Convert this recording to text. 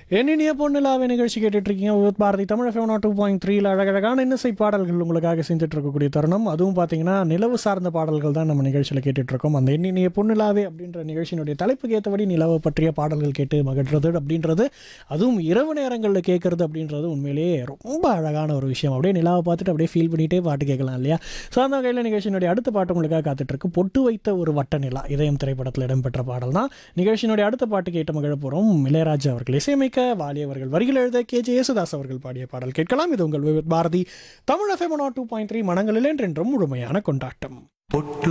என்னினிய பொண்ணுலாவே நிகழ்ச்சி கேட்டுட்டு இருக்கீங்க with Bharati Tamil FM two point த்ரீல அழகழகான இன்னிசை பாடல்கள் உங்களுக்காக செஞ்சுட்டு இருக்கக்கூடிய தருணம் அதுவும் பார்த்தீங்கன்னா நிலவு சார்ந்த பாடல்கள் தான் நம்ம நிகழ்ச்சியில் கேட்டுட்டு இருக்கோம் அந்த எண்ணினிய பொண்ணுலாவே அப்படின்ற நிகழ்ச்சியினுடைய தலைப்புக்கு ஏற்றபடி நிலவை பற்றிய பாடல்கள் கேட்டு மகிழ்றது அப்படின்றது அதுவும் இரவு நேரங்களில் கேட்கறது அப்படின்றது உண்மையிலேயே ரொம்ப அழகான ஒரு விஷயம் அப்படியே நிலாவை பார்த்துட்டு அப்படியே ஃபீல் பண்ணிட்டே பாட்டு கேட்கலாம் இல்லையா ஸோ அந்த வகையில் நிகழ்ச்சியினுடைய அடுத்த பாட்டு உங்களுக்காக காத்துட்டு இருக்கு பொட்டு வைத்த ஒரு வட்ட நிலா இதயம் திரைப்படத்தில் இடம்பெற்ற பாடல் தான் நிகழ்ச்சியினுடைய அடுத்த பாட்டு கேட்டு மகிழ போகிறோம் இளையராஜா அவர்கள் இசையமைக்க வாலி அவர்கள் வரிகள் எழுத கே ஜே யேசுதாஸ் அவர்கள் பாடிய பாடல் கேட்கலாம் இது உங்கள் Vividh Bharati Tamil FM two point three மனங்களில் என்றென்றும் முழுமையான கொண்டாட்டம் பொட்டு